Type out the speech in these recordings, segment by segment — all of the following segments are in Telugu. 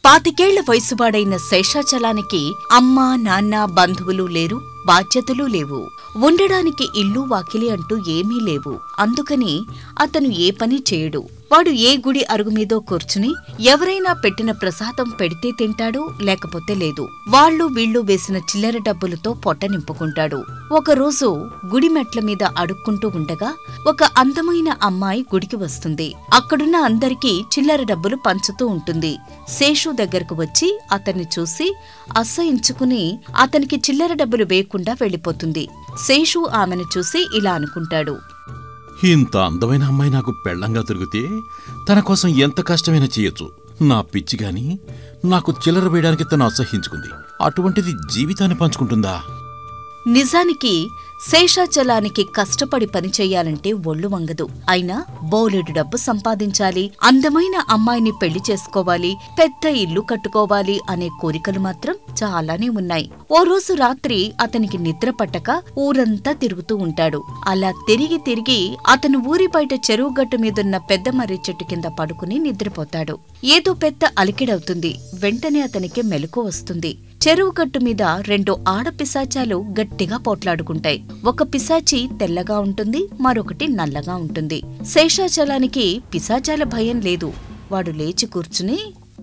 పాతికేళ్ల వయసువాడైన శేషాచలానికి అమ్మా నాన్న బంధువులు లేరు బాధ్యతలు లేవు ఉండడానికి ఇల్లు వాకిలి అంటూ ఏమీ లేవు అందుకని అతను ఏ పని చేయడు వాడు ఏ గుడి అరుగు మీదో కూర్చుని ఎవరైనా పెట్టిన ప్రసాదం పెడితే తింటాడు లేకపోతే లేదు వాళ్ళు వీళ్ళు వేసిన చిల్లర డబ్బులతో పొట్ట నింపుకుంటాడు ఒకరోజు గుడి మెట్ల మీద అడుక్కుంటూ ఉండగా ఒక అందమైన అమ్మాయి గుడికి వస్తుంది అక్కడున్న అందరికీ చిల్లర డబ్బులు పంచుతూ ఉంటుంది శేషు దగ్గరకు వచ్చి అతన్ని చూసి అసహించుకుని అతనికి చిల్లర డబ్బులు వేయకుండా వెళ్ళిపోతుంది శేషు ఆమెను చూసి ఇలా అనుకుంటాడు ఇంత అందమైన అమ్మాయి నాకు పెళ్ళంగా దొరికితే తన కోసం ఎంత కష్టమైనా చేయొచ్చు నా పిచ్చి గాని నాకు చిల్లర వేయడానికి తను అసహించుకుంది అటువంటిది జీవితాన్ని పంచుకుంటుందా నిజానికి శేషాచలానికి కష్టపడి పని చెయ్యాలంటే ఒళ్ళు వంగదు అయినా బోలెడు డబ్బు సంపాదించాలి అందమైన అమ్మాయిని పెళ్లి చేసుకోవాలి పెద్ద ఇల్లు కట్టుకోవాలి అనే కోరికలు మాత్రం చాలానే ఉన్నాయి ఓ రోజు రాత్రి అతనికి నిద్ర పట్టక ఊరంతా తిరుగుతూ ఉంటాడు అలా తిరిగి తిరిగి అతను ఊరి బయట చెరువు గట్టు మీదున్న పెద్ద మర్రి చెట్టు కింద పడుకుని నిద్రపోతాడు ఏదో పెద్ద అలికిడవుతుంది వెంటనే అతనికి మెలకు వస్తుంది చెరువు గట్టు మీద రెండు ఆడ పిశాచాలు గట్టిగా పోట్లాడుకుంటాయి ఒక పిశాచి తెల్లగా ఉంటుంది మరొకటి నల్లగా ఉంటుంది శేషాచలానికి పిశాచాల భయం లేదు వాడు లేచి కూర్చుని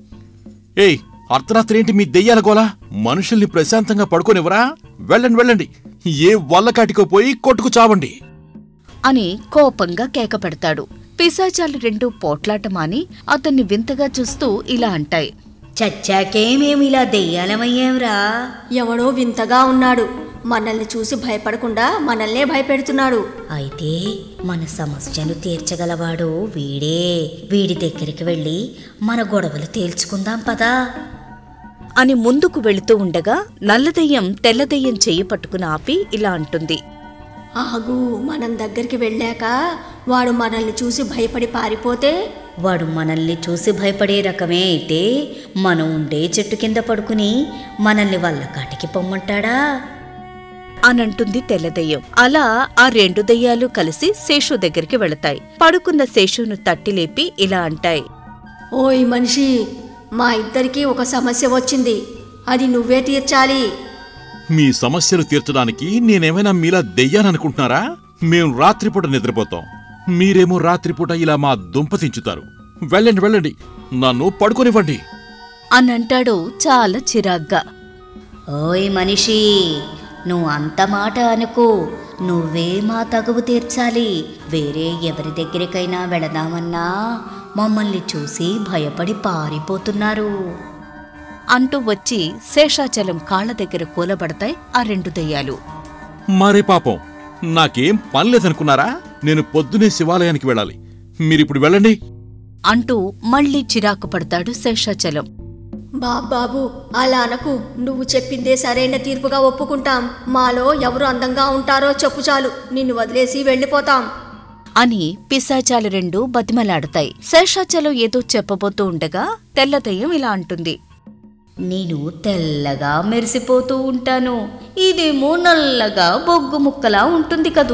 ఏయ్ అర్ధరాత్రి ఏంటి మీ దెయ్యాల గోలా మనుషుల్ని ప్రశాంతంగా పడుకోనివ్వరా వెళ్ళండి వెళ్ళండి ఏ వల్లకాటికో పోయి కొట్టుకు చావండి అని కోపంగా కేక పెడతాడు పిశాచాలు రెండు పోట్లాటమాని అతన్ని వింతగా చూస్తూ ఇలా అంటాయి చచ్చాకే మేము ఇలా దెయ్యాలమయ్యాంరా ఎవడో వింతగా ఉన్నాడు మనల్ని చూసి భయపడకుండా మనల్నే భయపెడుతున్నాడు అయితే మన సమస్యను తీర్చగలవాడు వీడే వీడి దగ్గరికి వెళ్ళి మన గొడవలు తేల్చుకుందాం పదా అని ముందుకు వెళుతూ ఉండగా నల్లదెయ్యం తెల్లదెయ్యం చెయ్యి పట్టుకుని ఆపి ఇలా అంటుంది ఆగు మనం దగ్గరికి వెళ్ళాక వాడు మనల్ని చూసి భయపడి పారిపోతే వాడు మనల్ని చూసి భయపడే రకమే అయితే మనం ఉండే చెట్టు కింద పడుకుని మనల్ని వాళ్ళ కాటికి పొమ్మంటాడా అనంటుంది తెల్లదెయ్యం అలా ఆ రెండు దెయ్యాలు కలిసి శేషు దగ్గరికి వెళతాయి పడుకున్న శేషును తట్టి లేపి ఇలా అంటాయి ఓయ్ మనిషి మా ఇద్దరికి ఒక సమస్య వచ్చింది అది నువ్వే తీర్చాలి మీ సమస్యలు తీర్చడానికి నేనేమైనా మీలా దెయ్యాననుకుంటున్నారా మేం రాత్రిపూట నిద్రపోతాం మీరేమో రాత్రిపూట ఇలా మా దుంప తించుతారు వెళ్ళండి వెళ్ళండి నన్ను పడుకోనివ్వండి అనంటాడు చాలా చిరాగ్గా ఓయ్ మనిషి నువ్వు అంత మాట అనుకో నువ్వే మా తగువు తీర్చాలి వేరే ఎవరి దగ్గరికైనా వెళదామన్నా మమ్మల్ని చూసి భయపడి పారిపోతున్నారు అంటూ వచ్చి శేషాచలం కాళ్ళ దగ్గర కూలబడతాయి ఆ రెండు దెయ్యాలు మరే పాపం నాకేం పని లేదనుకున్నారా నేను పొద్దునే శివాలయానికి వెళ్ళాలి మీరిప్పుడు వెళ్ళండి అంటూ మళ్ళీ చిరాకు పడతాడు శేషాచలం బాబాబు అలా అనకు నువ్వు చెప్పిందే సరైన తీర్పుగా ఒప్పుకుంటాం మాలో ఎవరు అందంగా ఉంటారో చెప్పు చాలు నిన్ను వదిలేసి వెళ్ళిపోతాం అని పిశాచాలు రెండు బతిమలాడతాయి శేషాచలం ఏదో చెప్పబోతూ ఉండగా తెల్లదయ్యం ఇలా అంటుంది నేను తెల్లగా మెరిసిపోతూ ఉంటాను ఇదేమో నల్లగా బొగ్గు ముక్కలా ఉంటుంది కదూ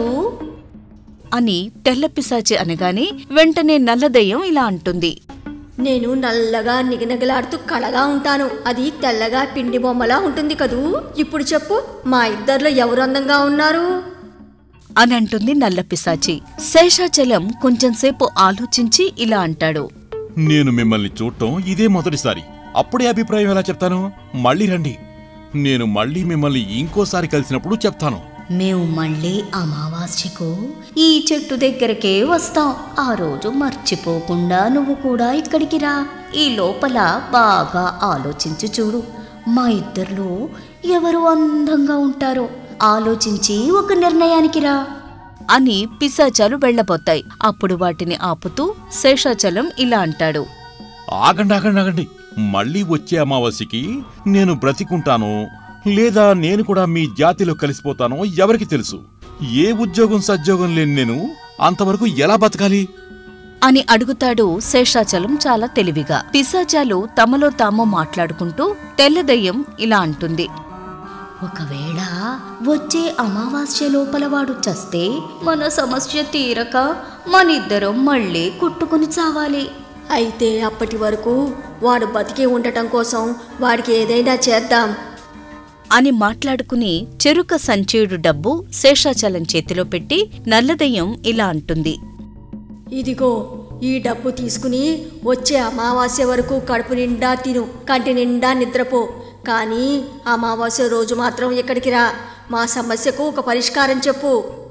అని తెల్ల పిశాచి అనగానే వెంటనే నల్లదయ్యం ఇలా అంటుంది నేను నల్లగా నిగనగలాడుతూ కళగా ఉంటాను అది తెల్లగా పిండి బొమ్మలా ఉంటుంది కదూ ఇప్పుడు చెప్పు మా ఇద్దరిలో ఎవరు అందంగా ఉన్నారు అని అంటుంది నల్ల పిశాచి శేషాచలం కొంచెంసేపు ఆలోచించి ఇలా అంటాడు నేను మిమ్మల్ని చూడటం ఇదే మొదటిసారి అప్పుడే అభిప్రాయం ఎలా చెప్తాను మళ్ళీ రండి నేను మళ్ళీ మిమ్మల్ని ఇంకోసారి కలిసినప్పుడు చెప్తాను మేము మళ్ళీ అమావాస్యకు ఈ చెట్టు దగ్గరకే వస్తాం ఆ రోజు మర్చిపోకుండా నువ్వు కూడా ఇక్కడికి రా ఈ లోపల బాగా ఆలోచించి చూడు మా ఇద్దరిలో ఎవరు అందంగా ఉంటారో ఆలోచించి ఒక నిర్ణయానికి రా అని పిశాచాలు వెళ్ళబోతాయి అప్పుడు వాటిని ఆపుతూ శేషాచలం ఇలా అంటాడు ఆగండి ఆగండి ఆగండి మళ్ళీ వచ్చే అమావాస్యకి నేను బ్రతికుంటానో లేదా నేను కూడా మీ జాతిలో కలిసిపోతానో ఎవరికి తెలుసు ఏ ఉద్యోగం సద్యోగం లేని నేను అంతవరకు ఎలా బతకాలి అని అడుగుతాడు శేషాచలం చాలా తెలివిగా పిశాచాలు తమలో తాము మాట్లాడుకుంటూ తెల్లదయ్యం ఇలా అంటుంది ఒకవేళ వచ్చే అమావాస్య లోపల వాడు చస్తే మన సమస్య తీరక మనిద్దరం మళ్ళీ కొట్టుకుని చావాలి అయితే అప్పటి వరకు వాడు బతికి ఉండటం కోసం వాడికి ఏదైనా చేద్దాం అని మాట్లాడుకుని చెరుక సంచయుడు డబ్బు శేషాచలం చేతిలో పెట్టి నల్లదయ్యం ఇలా అంటుంది ఇదిగో ఈ డబ్బు తీసుకుని వచ్చే అమావాస్య వరకు కడుపు నిండా తిను కంటి నిండా నిద్రపో కానీ అమావాస్య రోజు మాత్రం ఇక్కడికి రా మా సమస్యకు ఒక పరిష్కారం చెప్పు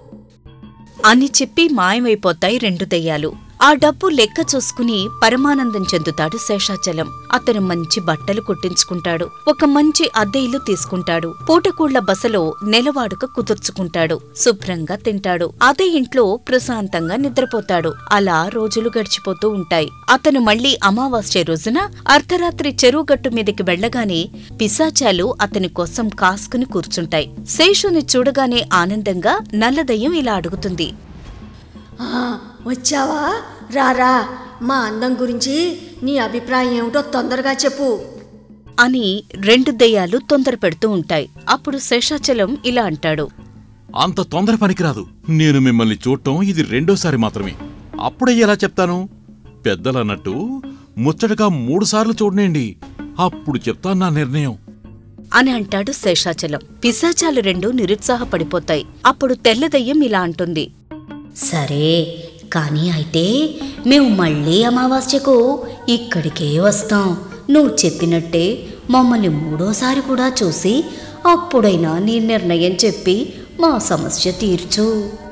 అని చెప్పి మాయమైపోతాయి రెండు దయ్యాలు ఆ డబ్బు లెక్క చూసుకుని పరమానందం చెందుతాడు శేషాచలం అతను మంచి బట్టలు కుట్టించుకుంటాడు ఒక మంచి అద్దె ఇల్లు తీసుకుంటాడు పూటకూళ్ల బసలో నెలవాడుక కుదుర్చుకుంటాడు శుభ్రంగా తింటాడు అదే ఇంట్లో ప్రశాంతంగా నిద్రపోతాడు అలా రోజులు గడిచిపోతూ ఉంటాయి అతను మళ్లీ అమావాస్య రోజున అర్ధరాత్రి చెరువుగట్టు మీదకి వెళ్లగానే పిశాచాలు అతని కోసం కాసుకుని కూర్చుంటాయి శేషుని చూడగానే ఆనందంగా నల్లదయ్యం ఇలా అడుగుతుంది ఆ, వచ్చావా రారా మా అందం గురించి నీ అభిప్రాయం ఏమిటో తొందరగా చెప్పు అని రెండు దెయ్యాలు తొందర పెడుతూ ఉంటాయి అప్పుడు శేషాచలం ఇలా అంటాడు అంత తొందర పనికిరాదు నేను మిమ్మల్ని చూడటం ఇది రెండోసారి మాత్రమే అప్పుడే ఎలా చెప్తాను పెద్దలన్నట్టు ముచ్చటగా మూడుసార్లు చూడనేండి అప్పుడు చెప్తాను నా నిర్ణయం అని అంటాడు శేషాచలం పిశాచాలు రెండు నిరుత్సాహపడిపోతాయి అప్పుడు తెల్లదయ్యం ఇలా అంటుంది సరే కానీ అయితే మేము మళ్ళీ అమావాస్యకు ఇక్కడికే వస్తాం నువ్వు చెప్పినట్టే మమ్మల్ని మూడోసారి కూడా చూసి అప్పుడైనా నీ నిర్ణయం చెప్పి మా సమస్య తీర్చు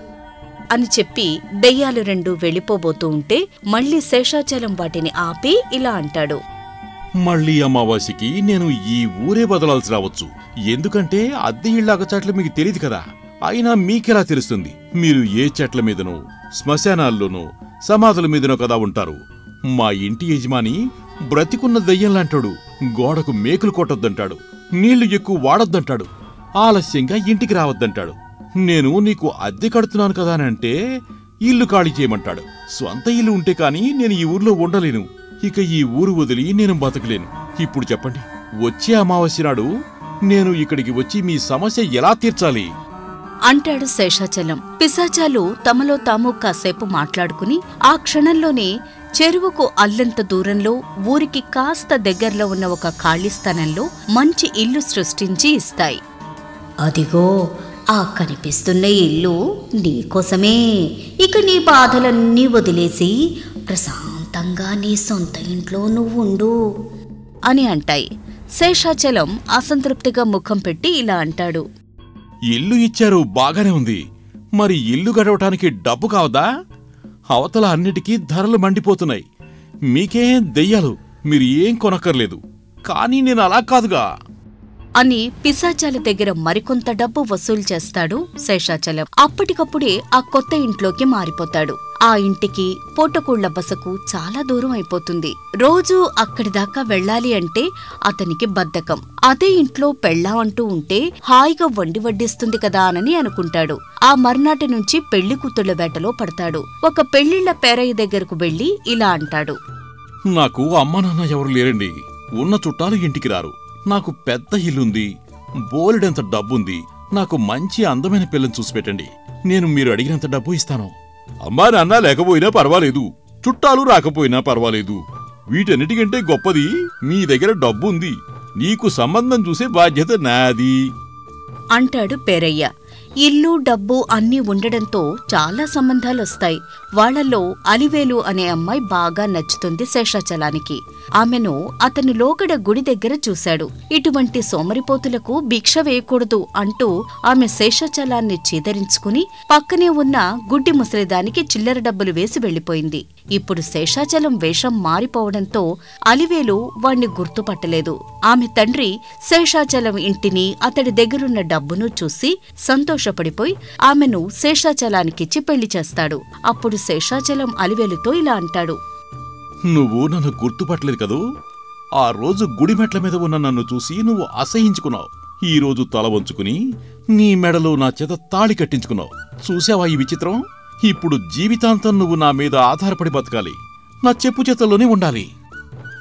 అని చెప్పి దెయ్యాలు రెండు వెళ్ళిపోబోతూ ఉంటే మళ్ళీ శేషాచలం వాటిని ఆపి ఇలా అంటాడు మళ్ళీ అమావాస్యకి నేను ఈ ఊరే బదలాల్సి రావచ్చు ఎందుకంటే అద్దె ఇళ్ళ అగచాట్లు మీకు తెలియదు కదా అయినా మీకెలా తెలుస్తుంది మీరు ఏ చెట్ల మీదనో శ్మశానాల్లోనో సమాధుల మీదనో కదా ఉంటారు మా ఇంటి యజమాని బ్రతికున్న దయ్యంలాంటాడు గోడకు మేకులు కొట్టొద్దంటాడు నీళ్లు ఎక్కువ వాడొద్దంటాడు ఆలస్యంగా ఇంటికి రావద్దంటాడు నేను నీకు అద్దె కడుతున్నాను కదా అని అంటే ఇల్లు ఖాళీ చేయమంటాడు స్వంత ఇల్లు ఉంటే కాని నేను ఈ ఊర్లో ఉండలేను ఇక ఈ ఊరు వదిలి నేను బతకలేను ఇప్పుడు చెప్పండి వచ్చే అమావాస్య నాడు నేను ఇక్కడికి వచ్చి మీ సమస్య ఎలా తీర్చాలి అంటాడు శేషాచలం పిశాచాలు తమలో తాము కాసేపు మాట్లాడుకుని ఆ క్షణంలోనే చెరువుకు అల్లంత దూరంలో ఊరికి కాస్త దగ్గరలో ఉన్న ఒక ఖాళీ స్థలంలో మంచి ఇల్లు సృష్టించి ఇస్తాయి అదిగో ఆ కనిపిస్తున్న ఇల్లు నీకోసమే ఇక నీ బాధలన్నీ వదిలేసి ప్రశాంతంగా నీ సొంత ఇంట్లో నువ్వు ఉండు అని అంటాయి శేషాచలం అసంతృప్తిగా ముఖం పెట్టి ఇలా అంటాడు ఇల్లు ఇచ్చారు బాగానే ఉంది మరి ఇల్లు గడవటానికి డబ్బు కావదా అవతల అన్నిటికీ ధరలు మండిపోతున్నాయి మీకే దెయ్యాలు మీరు ఏం కొనక్కర్లేదు కానీ నేను అలా కాదుగా అని పిశాచాల దగ్గర మరికొంత డబ్బు వసూలు చేస్తాడు శేషాచలం అప్పటికప్పుడే ఆ కొత్త ఇంట్లోకి మారిపోతాడు ఆ ఇంటికి పూటకూళ్ల బసకు చాలా దూరం అయిపోతుంది రోజూ అక్కడి దాకా వెళ్ళాలి అంటే అతనికి బద్ధకం అదే ఇంట్లో పెళ్ళాం అంటూ ఉంటే హాయిగా వండి వడ్డిస్తుంది కదా అని అనుకుంటాడు ఆ మర్నాటి నుంచి పెళ్లి కూతుళ్ల వేటలో పడతాడు ఒక పెళ్లిళ్ల పేరయ్య దగ్గరకు వెళ్లి ఇలా అంటాడు నాకు అమ్మ నాన్న ఎవరు లేరండి ఉన్న చుట్టాలు ఇంటికి రారు నాకు పెద్ద ఇల్లుంది బోలెడంత డబ్బుంది నాకు మంచి అందమైన పిల్లని చూసి పెట్టండి నేను మీరు అడిగినంత డబ్బు ఇస్తాను అమ్మా నాన్న లేకపోయినా పర్వాలేదు చుట్టాలు రాకపోయినా పర్వాలేదు వీటన్నిటికంటే గొప్పది మీ దగ్గర డబ్బుంది నీకు సంబంధం చూసే బాధ్యత నాది అంటాడు పేరయ్య ఇల్లు డబ్బు అన్నీ ఉండడంతో చాలా సంబంధాలొస్తాయి వాళ్లలో అలివేలు అనే అమ్మాయి బాగా నచ్చుతుంది శేషాచలానికి ఆమెను అతను లోగడ గుడి దగ్గర చూశాడు ఇటువంటి సోమరిపోతులకు భిక్ష వేయకూడదు అంటూ ఆమె శేషాచలాన్ని చీదరించుకుని పక్కనే ఉన్న గుడ్డి ముసలిదానికి చిల్లర డబ్బులు వేసి వెళ్లిపోయింది ఇప్పుడు శేషాచలం వేషం మారిపోవడంతో అలివేలు వాణ్ణి గుర్తుపట్టలేదు ఆమె తండ్రి శేషాచలం ఇంటిని అతడి దగ్గరున్న డబ్బును చూసి సంతోషపడిపోయి ఆమెను శేషాచలానికిచ్చి పెళ్లి చేస్తాడు అప్పుడు శేషాచలం అలివేలుతో ఇలా అంటాడు నువ్వు నన్ను గుర్తుపట్టలేదు కదూ ఆ రోజు గుడి మెట్ల మీద ఉన్న నన్ను చూసి నువ్వు అసహించుకున్నావు ఈ రోజు తల వంచుకుని నీ మెడలో నా చేత తాళి కట్టించుకున్నావు చూసావా ఈ విచిత్రం ఇప్పుడు జీవితాంతం నువ్వు నా మీద ఆధారపడి బతకాలి నా చెప్పు చేతల్లోనే ఉండాలి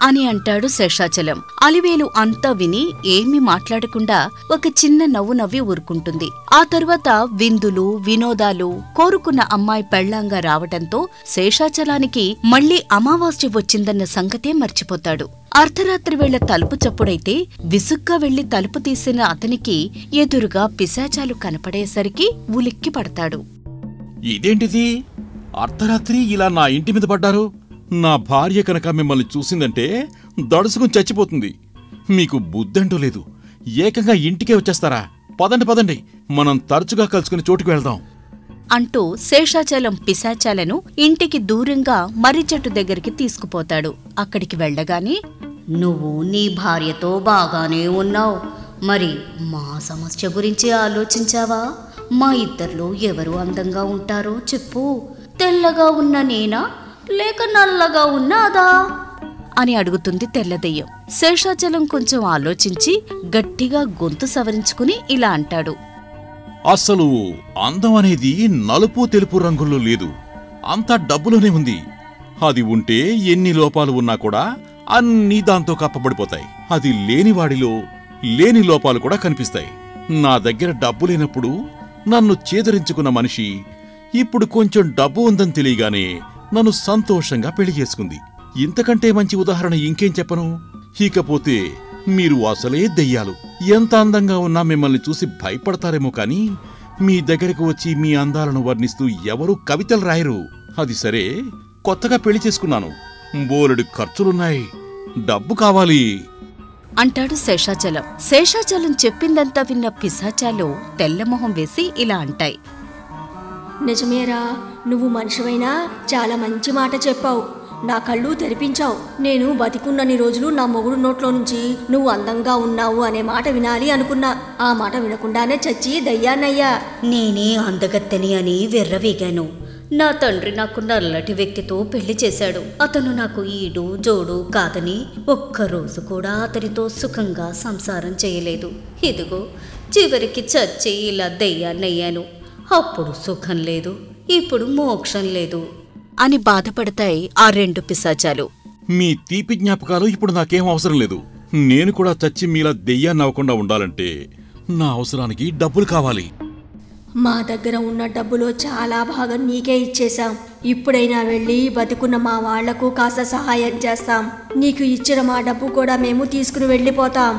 అని అంటాడు శేషాచలం అలివేలు అంతా విని ఏమీ మాట్లాడకుండా ఒక చిన్న నవ్వు నవ్వి ఊరుకుంటుంది ఆ తరువాత విందులు వినోదాలు కోరుకున్న అమ్మాయి పెళ్లాంగా రావటంతో శేషాచలానికి మళ్లీ అమావాస్య వచ్చిందన్న సంగతే మర్చిపోతాడు అర్ధరాత్రి వేళ తలుపు చప్పుడైతే విసుగ్గా వెళ్లి తలుపు తీసిన అతనికి ఎదురుగా పిశాచాలు కనపడేసరికి ఉలిక్కి పడతాడు ఇదేంటిది అర్ధరాత్రి ఇలా నా ఇంటి మీద పడ్డారు నా భార్య కనుక మిమ్మల్ని చూసిందంటే దడుసుకుని చచ్చిపోతుంది మీకు బుద్ధంటూ లేదు ఏకంగా ఇంటికే వచ్చేస్తారా పదండి పదండి మనం తరచుగా కలుసుకునే చోటుకు వెళ్దాం అంటూ శేషాచలం పిశాచాలను ఇంటికి దూరంగా మర్రి చెట్టు దగ్గరికి తీసుకుపోతాడు అక్కడికి వెళ్ళగానే నువ్వు నీ భార్యతో బాగానే ఉన్నావు మరి మా సమస్య గురించి ఆలోచించావా మా ఇద్దరిలో ఎవరు అందంగా ఉంటారో చెప్పు తెల్లగా ఉన్న నేనా లేక నల్లగా ఉన్నాదా అని అడుగుతుంది తెల్లదెయ్యం శేషాచలం కొంచెం ఆలోచించి గట్టిగా గొంతు సవరించుకుని ఇలా అంటాడు అసలు అందం అనేది నలుపు తెలుపు రంగుల్లో లేదు అంతా డబ్బులోనే ఉంది అది ఉంటే ఎన్ని లోపాలు ఉన్నా కూడా అన్నీ దాంతో కప్పబడిపోతాయి అది లేనివాడిలో లేని లోపాలు కూడా కనిపిస్తాయి నా దగ్గర డబ్బు లేనప్పుడు నన్ను చేదరించుకున్న మనిషి ఇప్పుడు కొంచెం డబ్బు ఉందని తెలియగానే నన్ను సంతోషంగా పెళ్లి చేసుకుంది ఇంతకంటే మంచి ఉదాహరణ ఇంకేం చెప్పను ఇకపోతే మీరు అసలే దెయ్యాలు ఎంత అందంగా ఉన్నా మిమ్మల్ని చూసి భయపడతారేమో కానీ మీ దగ్గరకు వచ్చి మీ అందాలను వర్ణిస్తూ ఎవరూ కవితలు రాయరు అది సరే కొత్తగా పెళ్లి చేసుకున్నాను బోలెడు ఖర్చులున్నాయి డబ్బు కావాలి అంటాడు శేషాచలం శేషాచలం చెప్పిందంతా విన్న పిశాచాలు తెల్లమొహం వేసి ఇలా అంటాయి నిజమేరా నువ్వు మనిషివైనా చాలా మంచి మాట చెప్పావు నా కళ్ళు తెరిపించావు నేను బతికున్నన్ని రోజులు నా మొగుడు నోట్లో నుంచి నువ్వు అందంగా ఉన్నావు అనే మాట వినాలి అనుకున్నా ఆ మాట వినకుండానే చచ్చి దయ్యాన్నయ్యా నేనే అందగత్తెని అని వెర్రవీగాను నా తండ్రి నాకు నల్లటి వ్యక్తితో పెళ్లి చేశాడు అతను నాకు ఈడు జోడు కాదని ఒక్కరోజు కూడా అతనితో సుఖంగా సంసారం చేయలేదు ఇదిగో చివరికి చచ్చి ఇలా దెయ్యాన్నయ్యాను అప్పుడు సుఖం లేదు ఇప్పుడు మోక్షం లేదు అని బాధపడతాయి ఆ రెండు పిశాచాలు మీ తీపి జ్ఞాపకాలు ఇప్పుడు నాకేం అవసరం లేదు నేను కూడా చచ్చి మీలా దెయ్యాన్ని అవ్వకుండా ఉండాలంటే నా అవసరానికి డబ్బులు కావాలి మా దగ్గర ఉన్న డబ్బులో చాలా భాగం నీకే ఇచ్చేశాం ఇప్పుడైనా వెళ్ళి బతికున్న మా వాళ్లకు కాస్త సహాయం చేస్తాం నీకు ఇచ్చిన మా డబ్బు కూడా మేము తీసుకుని వెళ్ళిపోతాం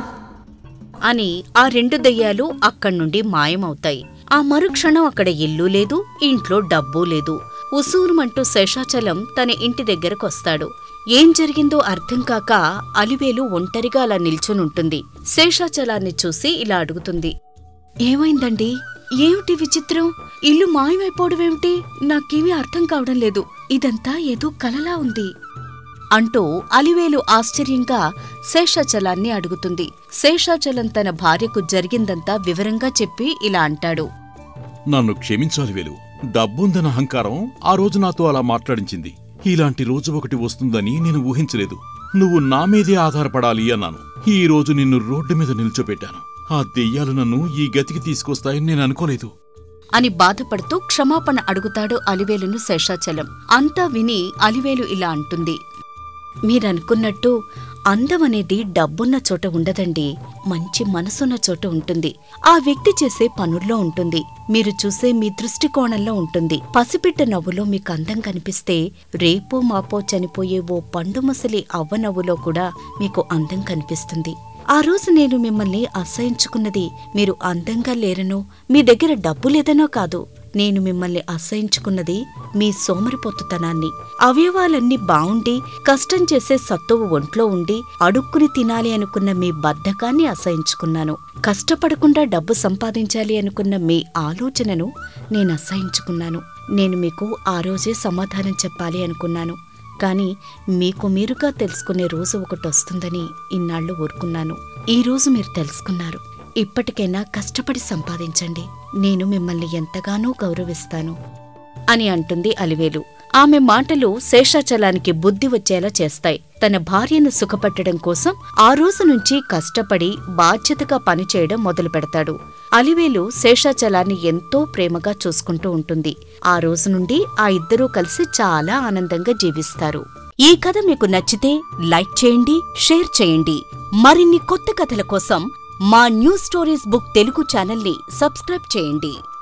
అని ఆ రెండు దెయ్యాలు అక్కడి నుండి మాయమవుతాయి ఆ మరుక్షణం అక్కడ ఇల్లు లేదు ఇంట్లో డబ్బు లేదు ఉసూరుమంటూ శేషాచలం తన ఇంటి దగ్గరకొస్తాడు ఏం జరిగిందో అర్థం కాక అలివేలు ఒంటరిగా అలా నిల్చునుంటుంది శేషాచలాన్ని చూసి ఇలా అడుగుతుంది ఏమైందండి ఏమిటి విచిత్రం ఇల్లు మాయమైపోవడమేమిటి నాకేమీ అర్థం కావడం లేదు ఇదంతా ఏదో కలలా ఉంది అంటూ అలివేలు ఆశ్చర్యంగా శేషాచలాన్ని అడుగుతుంది శేషాచలం తన భార్యకు జరిగిందంతా వివరంగా చెప్పి ఇలా అంటాడు నన్ను క్షమించాలి వేలు డబ్బుందన్న అహంకారం ఆ రోజు నాతో అలా మాట్లాడించింది ఇలాంటి రోజు ఒకటి వస్తుందని నేను ఊహించలేదు నువ్వు నా మీదే ఆధారపడాలి అన్నాను ఈ రోజు నిన్ను రోడ్డు మీద నిల్చోపెట్టాను ఆ దెయ్యాలు నన్ను ఈ గతికి తీసుకొస్తాయని నేను అనుకోలేదు అని బాధపడుతూ క్షమాపణ అడుగుతాడు అలివేలును శేషాచలం అంతా విని అలివేలు ఇలా అంటుంది మీరనుకున్నట్టు అందం అనేది డబ్బున్న చోట ఉండదండి మంచి మనసున్న చోట ఉంటుంది ఆ వ్యక్తి చేసే పనుల్లో ఉంటుంది మీరు చూసే మీ దృష్టికోణంలో ఉంటుంది పసిపిట్ట నవ్వులో మీకు అందం కనిపిస్తే రేపో మాపో చనిపోయే ఓ పండు ముసలి అవ్వ నవ్వులో కూడా మీకు అందం కనిపిస్తుంది ఆ రోజు నేను మిమ్మల్ని అసహించుకున్నది మీరు అందంగా లేరనో మీ దగ్గర డబ్బు లేదనో కాదు నేను మిమ్మల్ని అసహించుకున్నది మీ సోమరిపోతుతనాన్ని అవయవాలన్నీ బావుండి కష్టం చేసే సత్తువు ఒంట్లో ఉండి అడుక్కుని తినాలి అనుకున్న మీ బద్ధకాన్ని అసహించుకున్నాను కష్టపడకుండా డబ్బు సంపాదించాలి అనుకున్న మీ ఆలోచనను నేను అసహించుకున్నాను నేను మీకు ఆ రోజే సమాధానం చెప్పాలి అనుకున్నాను కానీ మీకు మీరుగా తెలుసుకునే రోజు ఒకటి వస్తుందని ఇన్నాళ్లు ఊరుకున్నాను ఈ రోజు మీరు తెలుసుకున్నారు ఇప్పటికైనా కష్టపడి సంపాదించండి నేను మిమ్మల్ని ఎంతగానో గౌరవిస్తాను అని అంటుంది అలివేలు ఆమె మాటలు శేషాచలానికి బుద్ధి వచ్చేలా చేస్తాయి తన భార్యను సుఖపెట్టడం కోసం ఆ రోజు నుంచి కష్టపడి బాధ్యతగా పనిచేయడం మొదలు పెడతాడు అలివేలు శేషాచలాన్ని ఎంతో ప్రేమగా చూసుకుంటూ ఉంటుంది ఆ రోజు నుండి ఆ ఇద్దరూ కలిసి చాలా ఆనందంగా జీవిస్తారు ఈ కథ మీకు నచ్చితే లైక్ చేయండి షేర్ చేయండి మరిన్ని కొత్త కథల కోసం మా న్యూ స్టోరీస్ బుక్ తెలుగు ఛానల్ని సబ్స్క్రైబ్ చేయండి